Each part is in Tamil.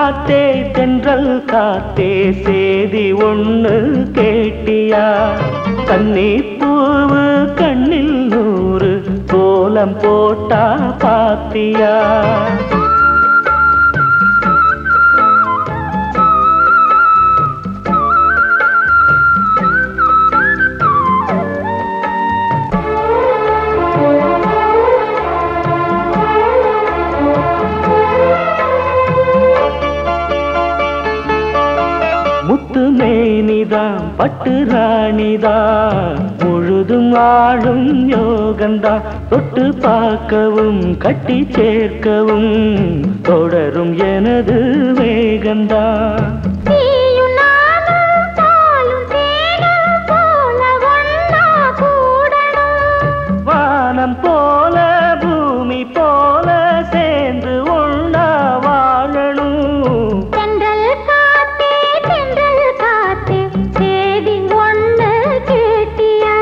காத்தே தென்றல் காத்தே சேதி ஒண்ணு கேட்டியா கன்னி பூவு கண்ணில் நூறு கோலம் போட்டா பாத்தியா முத்து மேனிதான் பட்டு ராணிதான் முழுதும் ஆளும் யோகந்தா தொட்டு பார்க்கவும் கட்டி சேர்க்கவும் தொடரும் எனது வேகந்தா நீயும் நானும் பாலும் தேனும் போல ஒண்ணா கூடணும் வானம் போல பூமி போல சேர்ந்து ஒண்ணா வாழணும் தென்றல் காத்தே தென்றல் காத்தே சேதி ஒண்ணு கேட்டியா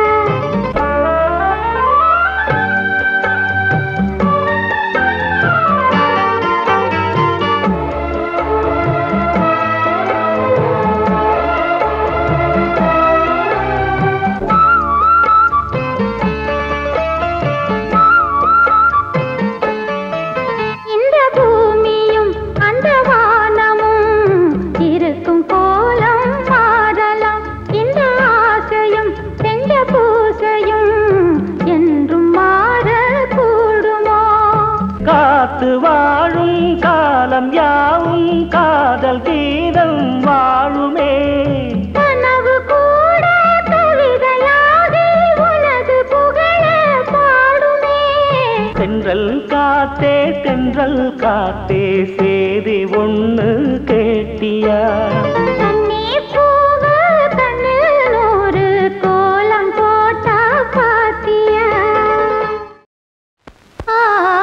இந்த பூமியும் அந்த வானமும் இருக்கும் கோலம் மாறலாம் இந்த ஆசையும் செஞ்ச பூசையும் என்றும் மாற கூடுமோ காத்து வாழும் காலம் யாவும் காதல் கீதம் வாழுமே கனவு கூட கவிதையாகி உனது புகழ பாடுமே தென்றல் காத்தே தென்றல் காத்தே சேதி ஒண்ணு கேட்டியா கண்ணே பூவு கண்ணில் நூறு கோலம் போட்டா பாத்தியா ஆ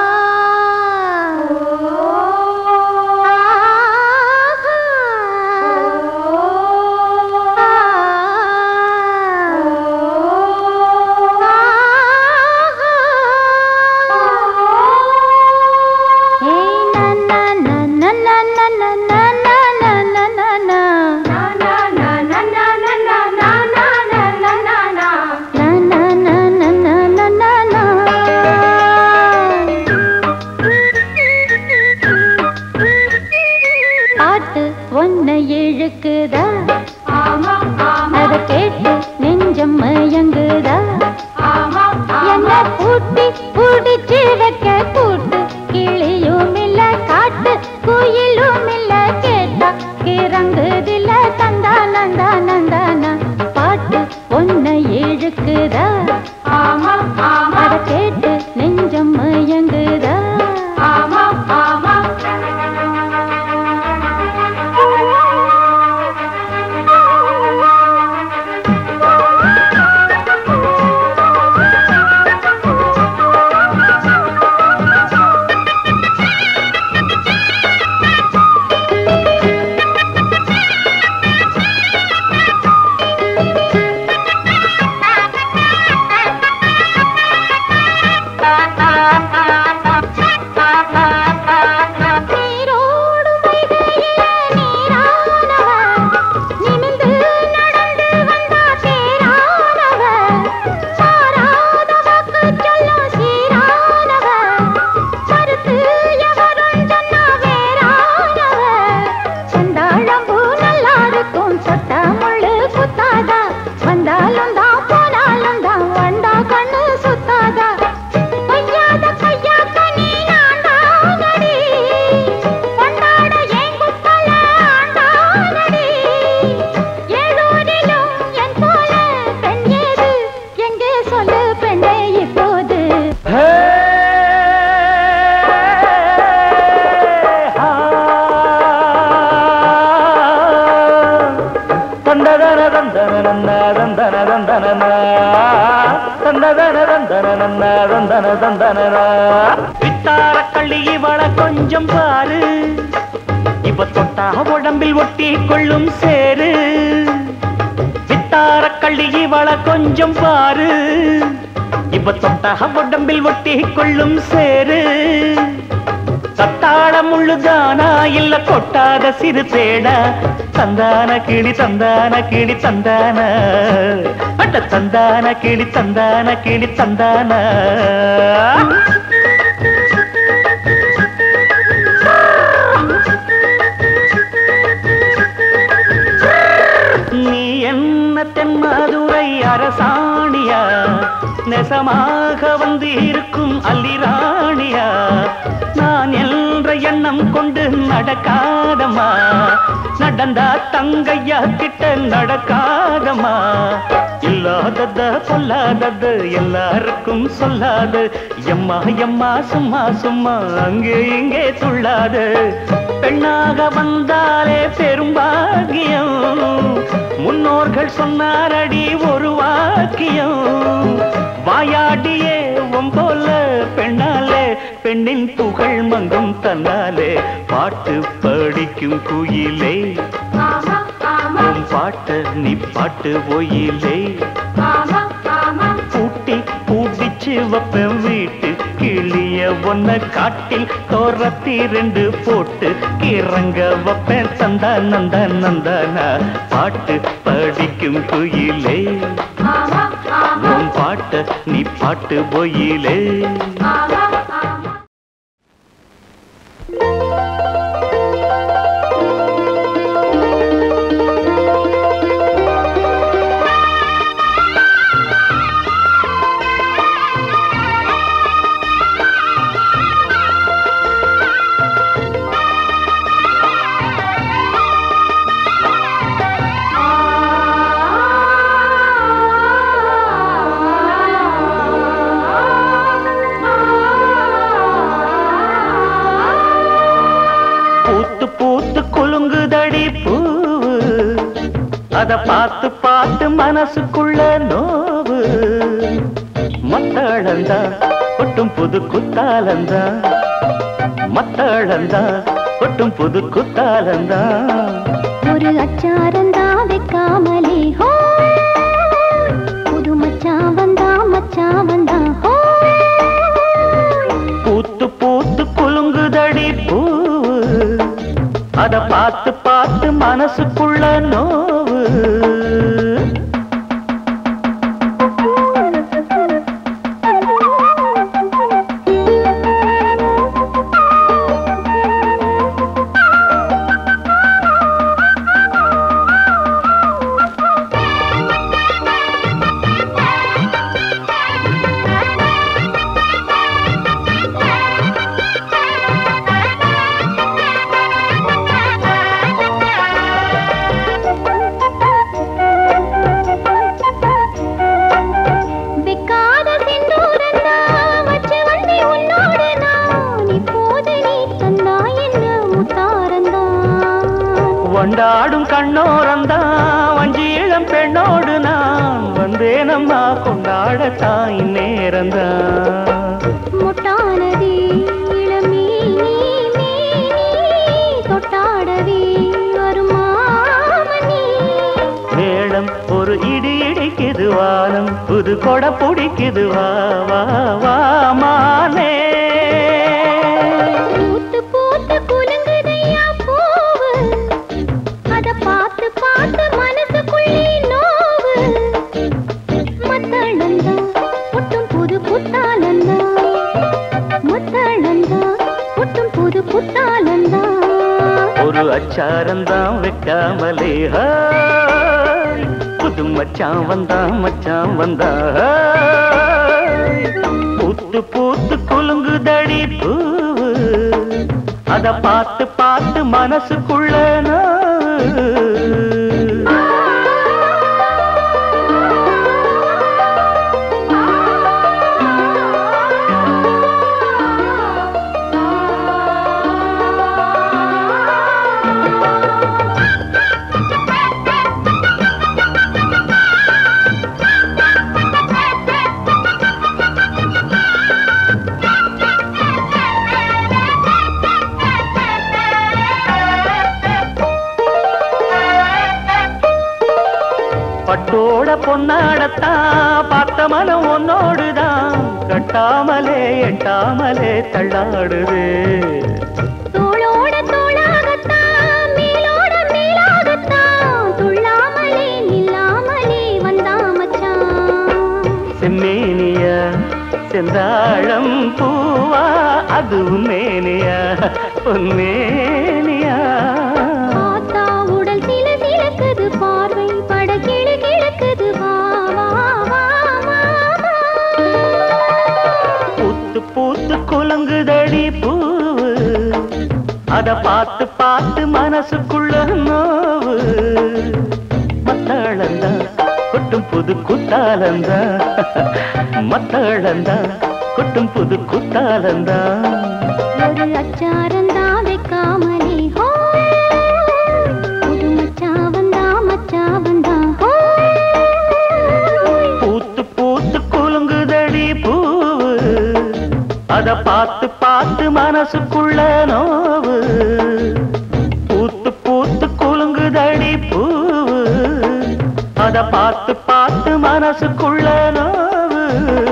பாட்டு ஒன்ன இழுக்குதா அத கேட்டு நெஞ்சம் மயங்குதா என்ன பூட்டி புடிச்சு வைக்க கூட்டு கிளியும் இல்ல காட்டு குயிலும் இல்ல கேட்டா கிறங்குதில்ல தந்தா நந்தா நந்தானா பாட்டு ஒன்ன இழுக்குதா அத கேட்டு நெஞ்சம் மயங்குதா நீரோடும் வைகையில நீரானவர், நிமிர்ந்து நடந்து வந்தா தேரானவர், சாராத வாக்கு சொல்லும் சீரானவர், மறுத்து எவரும் சொன்னா வேறானவர். செந்தாழம்பூ நல்லா இருக்கும், சொட்ட முள்ளு குத்தாதா, வந்தாலும் தான் போனாலும் தான் வண்டா கண்ணு சுத்தாதா கொய்யாத கொய்யாக்க நீ ஆண்டானடி கொண்டாட ஏன் குத்தல ஆண்டானடி ஏழூரிலும் என் போல பெண் ஏது எங்கே சொல்லு பெண்ணே இப்போது ஹே! ஆ! தந்ததன தந்தன நன்ன தந்தன தந்தன தந்ததன தந்தன நன்ன தந்தன தந்தன வித்தார கள்ளி இவள கொஞ்சம் பாரு இப்ப தொட்டா உடம்பில் ஒட்டி கொள்ளும் சேரு வித்தார கள்ளி இவள கொஞ்சம் பாரு இப்ப தொட்டா உடம்பில் ஒட்டி கொள்ளும் சேரு சத்தாள முள்ளுதானா இல்ல கொட்டாத சிறு தேடா தந்தான கிளி தந்தான கிளி தந்தான அட்ட தந்தான கிளி தந்தான கிளி தந்தான நீ என்ன தென்மதுரை அரசாணியா நெசமாக வந்து இருக்கும் அல்லிராணியா நான் என்ற எண்ணம் கொண்டு நடக்காதம்மா நடந்தா தங்கையா கிட்ட நடக்காதம்மா இல்லாதத பொல்லாதது எல்லாருக்கும் சொல்லாது எம்மா எம்மா சும்மா சும்மா அங்கே இங்கே துள்ளாது பெண்ணாக வந்தாலே பெரும்பாகியம் முன்னோர்கள் சொன்னாரடி ஒரு வாக்கியம் வாயாடியே ஒம்போல பெண்ணாலே பெண்ணின் புகழ் மங்கும் தன்னாலே பாட்டு படிக்கும் குயிலே உன் பாட்ட நீ பாட்டு ஒயிலே பூட்டி பூட்டிச்சு வைப்பேன் வீட்டு கிளிய ஒன்ன காட்டில் தோரத்தி ரெண்டு போட்டு கிறங்க வைப்பேன் தந்தா நந்தா நந்தானா பாட்டு படிக்கும் குயிலே உன் பாட்ட நீ பாட்டு பொயிலே பூத்து பூத்து குலுங்குதடி பூவு அத பார்த்து பார்த்து மனசுக்குள்ள நோவு மத்தளந்தா கொட்டும் புது குத்தாலந்தா மத்தளந்தா கொட்டும் புது குத்தாலந்தா ஒரு அச்சாரந்தா வைக்காமலே ஹோ புது மச்சான் வந்தா மச்சான் வந்தா ஹோ பூத்து பூத்து குலுங்குதடி பூவு அத பார்த்து பார்த்து மனசுக்குள்ள நோவு விக்காத செந்தூரந்தா வச்சு வந்தி உன்னோடு நான் இப்போது நீ தந்தா என்ன முத்தாரந்தான் வண்டாடும் கண்ணோரந்தா வஞ்சி இளம் பெண்ணோடு நான் வந்தேனம்மா கொண்டாட தாய் நேரந்தான் முட்டானதே இளமே நீ தொட்டாடவே வருமாமணி மேளம் ஒரு இடி இடிக்குது வானம் புது கொட பிடிக்குது வா வா வா மானே பூத்து பூத்து குலுங்குதையா பூவு அத பார்த்து பார்த்து மனசுக்குள்ளே நோவு மத்தளந்தா ஒட்டும் புது புத்தாலந்தா மத்தளந்தா ஒட்டும் புது புத்தாலந்தா ஒரு அச்சாரந்தான் வைக்காமலே ஹாய். புது மச்சான் வந்தான் மச்சான் வந்தான் ஹாய். பூத்து பூத்து குலுங்குதடி பூவு அத பார்த்து பார்த்து மனசுக்குள்ள நோவு. பட்டோட பொன்னாடத்தான் பார்த்த மனம் உன்னோடுதான் கட்டாமலே எட்டாமலே தள்ளாடுது தோளோடு அது உன்மேனியா உன்மேனியா பார்த்தா உடல் சில சிலக்குது பார்வை பட கிளு கிழக்குது வா வா வா வா வா. பூத்து பூத்து குலுங்குதடி பூவு அத பார்த்து பார்த்து மனசுக்குள்ள நோவு மத்தாளந்தா கொட்டும் புது குத்தாலந்தா மத்தாளந்தா கொட்டும் புது குத்தாலந்தா ஒரு அச்சாரந்தா வைக்காமலே ஹோ புது மச்சாவந்தா மச்சாவந்தா ஹோ பூத்து பூத்து குலுங்குதடி பூவு அத பார்த்து பார்த்து மனசுக்குள்ள நோவு பூத்து பூத்து குலுங்குதடி பூவு அத பார்த்து பார்த்து மனசுக்குள்ள நோவு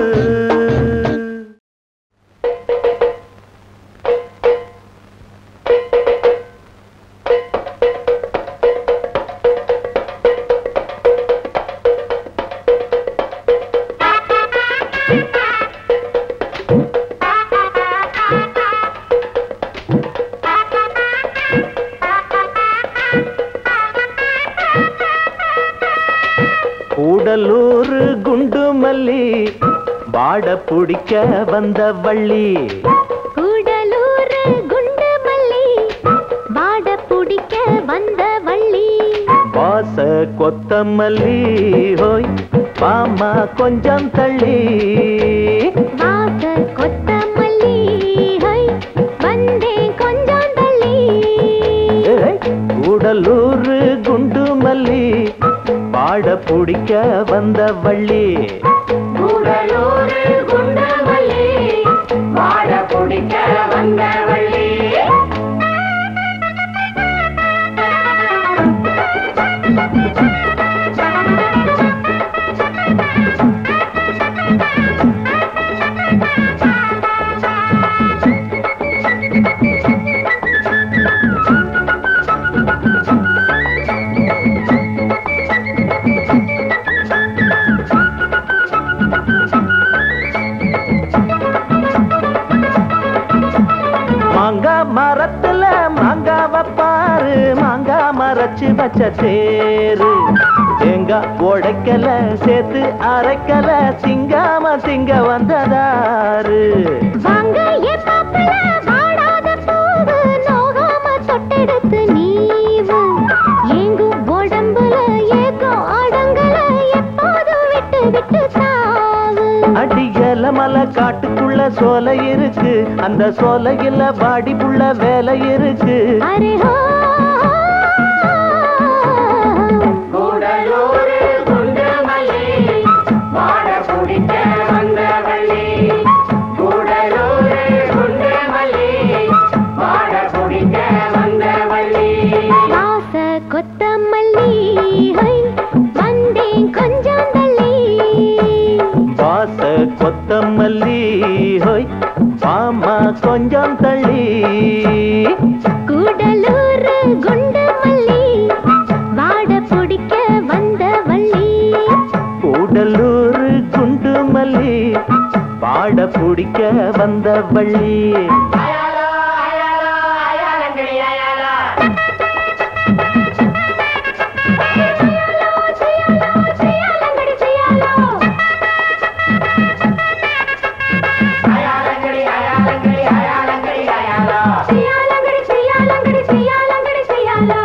கூடலூர் குண்டு மல்லி வாட பிடிக்க வந்த வள்ளி கூடலூர் குண்டு மல்லி வாட புடிக்க வந்த வள்ளி வாச கொத்தமல்லி ஹோய் பாமா கொஞ்சம் தள்ளி வாச கொத்தமல்லி ஹை வந்தேன் கொஞ்சம் தள்ளி ஏய், கூடலூர் குண்டு மல்லி வாட பிடிக்க வந்த வள்ளி கூடலூர் குண்டு மல்லி வாட புடிக்க வந்த வள்ளி மாங்கா மரத்துல மாங்காவ பாரு மாங்கா மரச்சு வச்ச தேரு தேங்காய் உடைக்கல சேர்த்து அரைக்கல திங்காம திங்க வந்ததாரு வாங்க ஏ மாப்பிள வாடாத பூவு நோகாம தொட்டெடுத்து நீவு எங்கும் உடம்புல ஏக்கம் அடங்கல எப்போதும் விட்டு விட்டு சாவு அடியல மலை காட்டுக்குள்ள சோலை இருக்கு அந்த சோலையில பாடி புள்ள வேலை இருக்கு அரே ஹோ வாச கொத்தமல்லி ஹை வந்தேன் கொஞ்சம் தள்ளி வாச கொத்தமல்லி ஹோய் பாமா கொஞ்சம் தள்ளி கூடலூர் குண்டு மல்லி வாட பிடிக்க வந்த வள்ளி கூடலூர் குண்டு மல்லி பாட பிடிக்க வந்த வள்ளி செய்யாலங்கடி செய்யாலோ செய்யாலங்கடி செய்யாலங்கடி செய்யாலங்கடி செய்யாலோ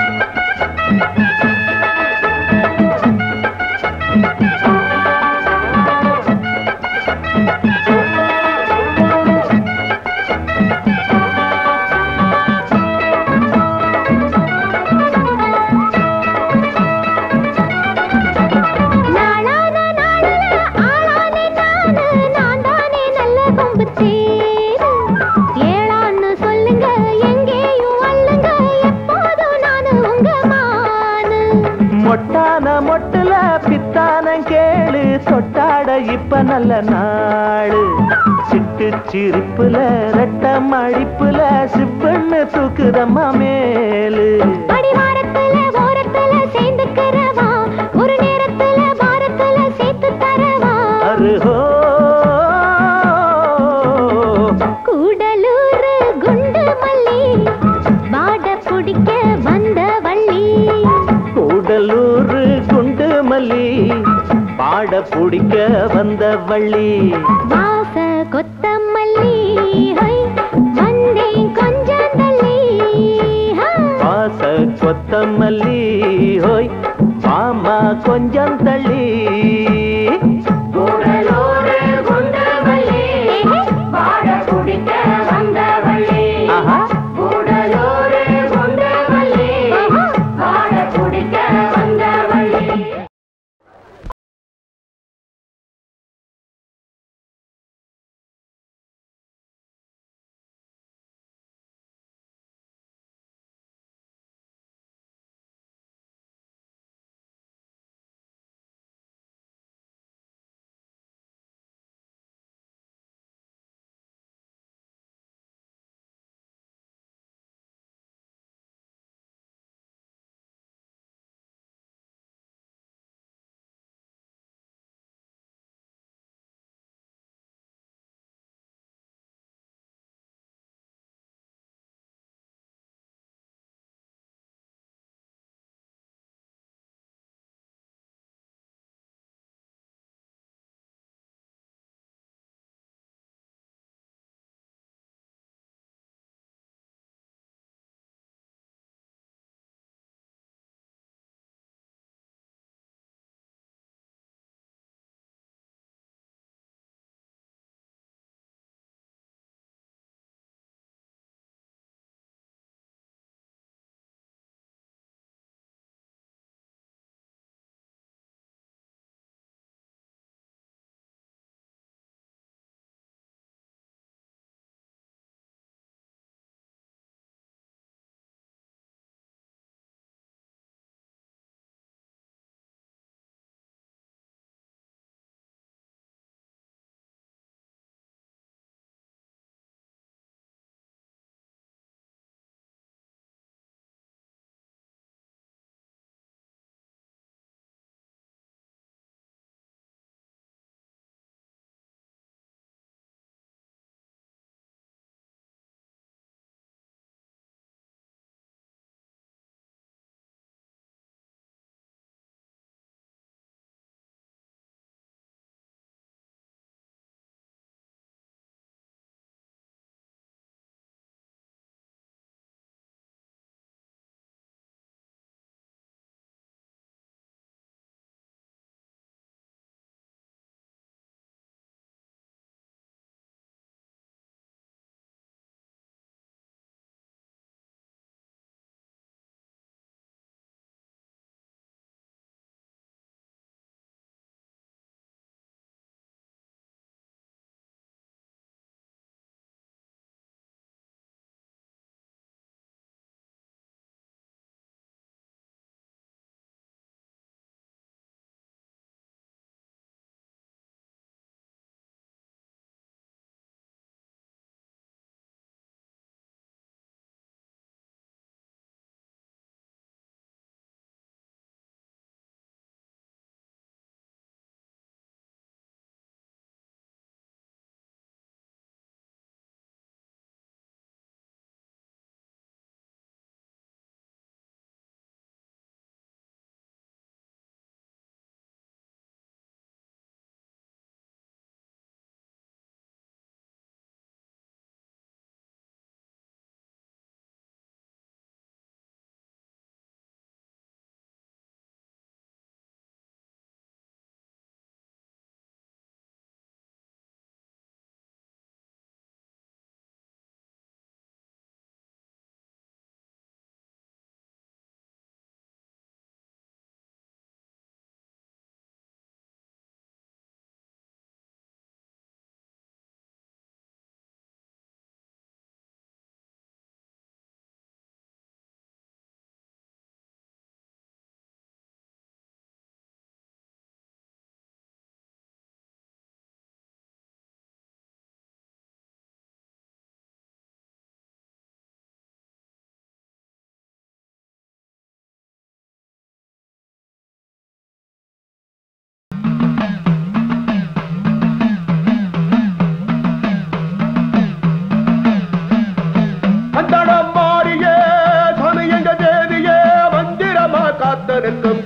நாளான நாளில ஆளானே நானு நான் தானே நல்ல கொம்பு தேரு ஏழான்னு சொல்லுங்க எங்கேயும் அல்லுங்க எப்போதும் நானு உங்க மானு மொட்டான மொட்டுல பித்தான கேளு தொட்டாட இப்ப நல்ல நாளு சிட்டு சிரிப்புல ரெட்ட மடிப்புல சிப்புன்னு தூக்குதம்மா மேலு அடிவாரத்துல ஓரத்துல சேர்ந்துக்கிறவா ஒரு நேரத்துல வாரத்துல சேர்த்து தரவா அருஹோ கூடலூர் கூடலூர் குண்டு மல்லி வாட பிடிக்க வந்த வள்ளி கூடலூர் குண்டு மல்லி பாட பிடிக்க வந்த வள்ளி வாச கொத்தமல்லி ஹை வந்தேன் கொஞ்சம் தள்ளி ஹா. வாச கொத்தமல்லி ஹோய் மாமா கொஞ்சம் தள்ளி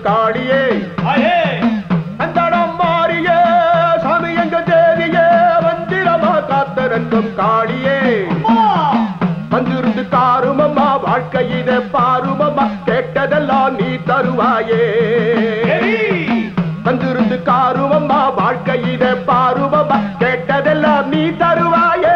காளியே அந்தடம் மாறியே சாமி எங்க தேவியே வந்திரமா காத்திருக்கும் காளியே வந்திருந்து தாருமம்மா வாழ்க்கையில பாருமம்மா கேட்டதெல்லாம் நீ தருவாயே வந்திருந்து காருமம்மா வாழ்க்கையில பாருமம்மா கேட்டதெல்லாம் நீ தருவாயே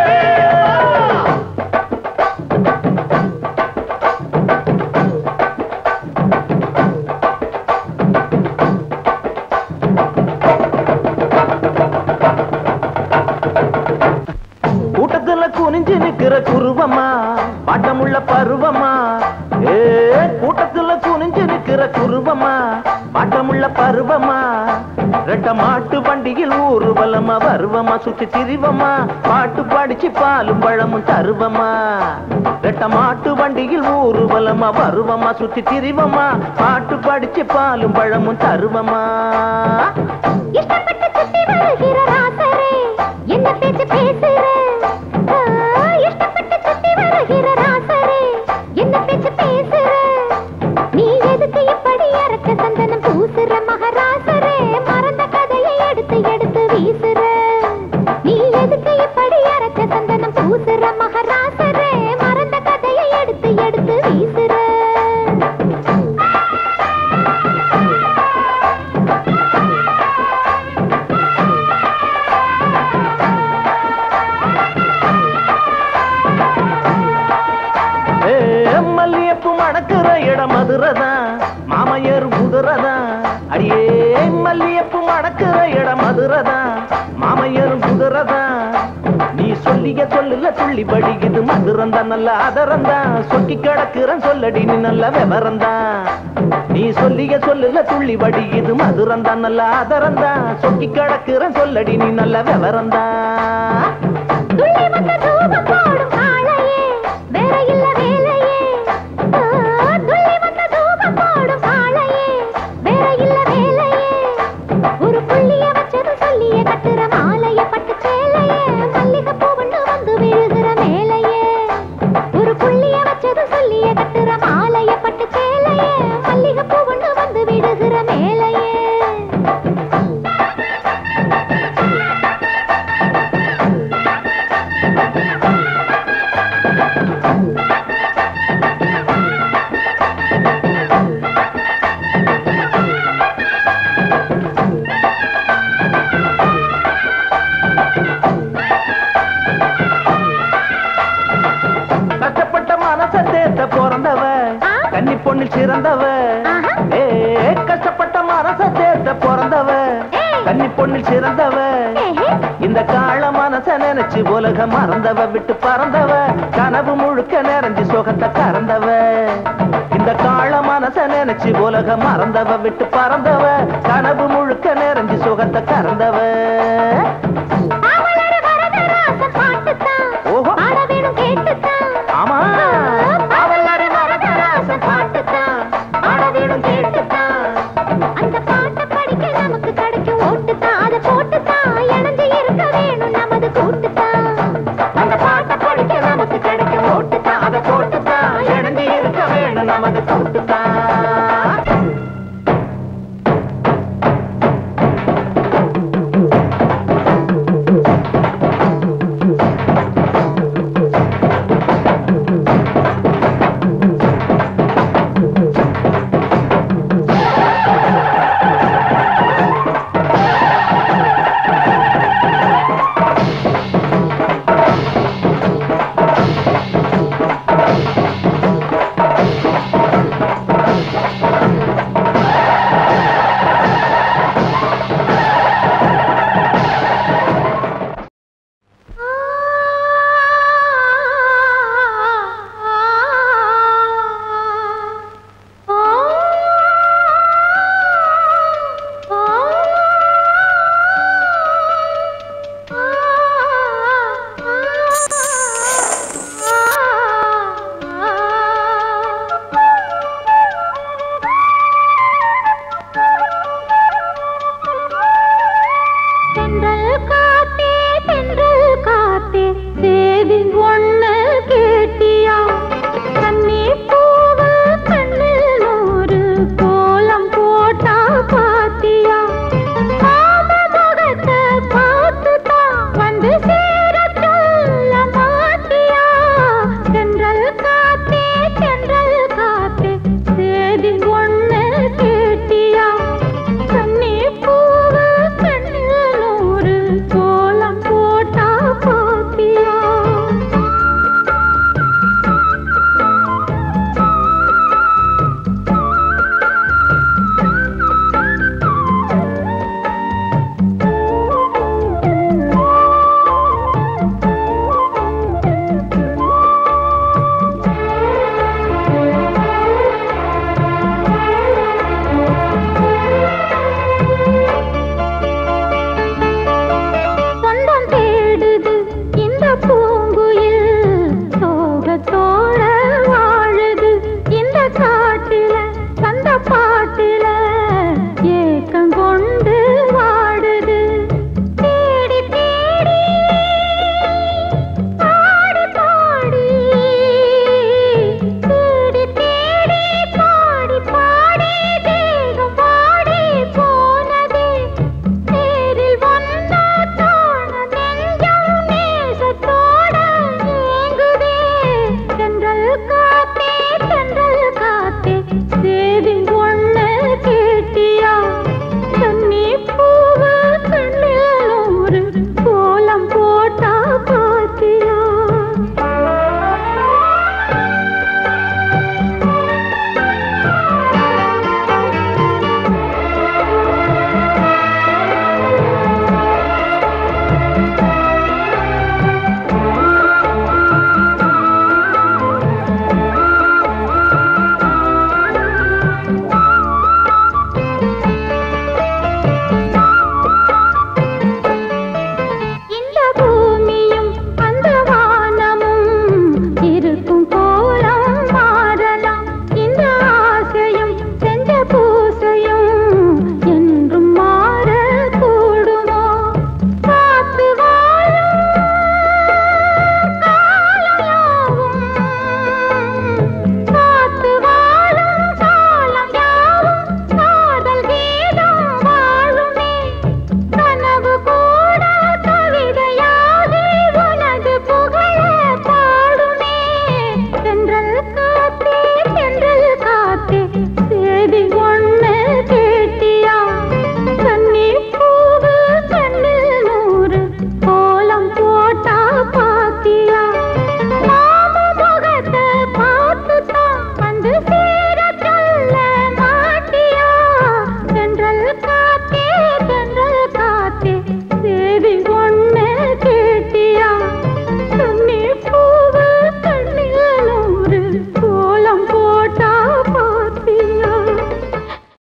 கூட்டத்துல குனிஞ்சு நிக்கிற குருவமா பாட்டமுள்ள பருவமா ஏ கூட்டத்துல குனிஞ்சு நிக்கிற குருவமா பாட்டமுள்ள பருவமா ரெட்ட மாட்டு வண்டியில் ஊர்வலமா வருவமா சுத்தி திரிவமா பாட்டு படிச்சு பாலும் பழமும் தருவமா ரெட்ட மாட்டு வண்டியில் ஊர்வலமா வருவமா சுத்தி திரிவமா பாட்டு படிச்சு பாலும் பழமும் தருவமா இஷ்டப்பட்டு சுத்தி வருகிற ராசரே என்ன பேச்சு பேசுற ஆ, இஷ்டப்பட்டு சுத்தி வருகிற ராசரே என்ன பேச்சு பேசுற நீ எதுக்கு இப்படி அரக்க சந்தனம் பூசுற மகராசரே மறந்த கதையை எடுத்து எடுத்து வீசுற நீ எதுக்கு இப்படி அரக்க சந்தனம் பூசுற மகராசரே மறந்த கதையை எடுத்து எடுத்து வீசுற ஏ, மல்லியப்பு மணக்கிற இடம் மதுரதான் மாமையர் குதிரதான் அடியே மல்லியப்பு மணக்கிற இடம் மதுரதான் மாமையர் குதிரதான் நீ சொல்லிய சொல்லுல துள்ளி படிக்குது மதுரந்தா நல்ல அதரந்தான் சொக்கி கிடக்குறன் சொல்லடி நீ நல்ல விவரந்தான் நீ சொல்லிய சொல்லுல துள்ளி படிக்குது மதுரந்தா நல்ல அதரந்தான் சொக்கி கிடக்குறன் சொல்லடி நீ நல்ல விவரந்தான் துள்ளி வந்த தூபம் போடும் காளையே வேற இல்ல வேலையே ஆ, துள்ளி வந்த தூபம் போடும் காளையே வேற இல்ல வேலையே ஒரு புள்ளிய வச்சது சொல்லிய கட்டுற மாலைய பட்டு சேலையே மல்லிகை பூவண்ணு வந்து விழுகிற மேலையே ஒரு புள்ளிய வச்சது சொல்லிய கட்டுற மாலைய பட்டு சேலையே மல்லிகை பூவண்ணு வந்து விழுகிற மேலையே கஷ்டப்பட்ட மனச தேத்த பிறந்தவ ஆ? கன்னி பொண்ணில் சிறந்தவ ஆஹா. ஏ கஷ்டப்பட்ட மனச தேத்த பிறந்தவ ஏய். கன்னி பொண்ணில் சிறந்தவ ஏஹே. இந்த கால மனச நினைச்சு உலக மறந்தவ விட்டு பறந்தவ கனவு முழுக்க நிறைஞ்சு சுகத்தை கறந்தவ இந்த கால மனச நினைச்சு உலக மறந்தவ விட்டு பறந்தவ கனவு முழுக்க நிறைஞ்சு சுகத்தை கறந்தவ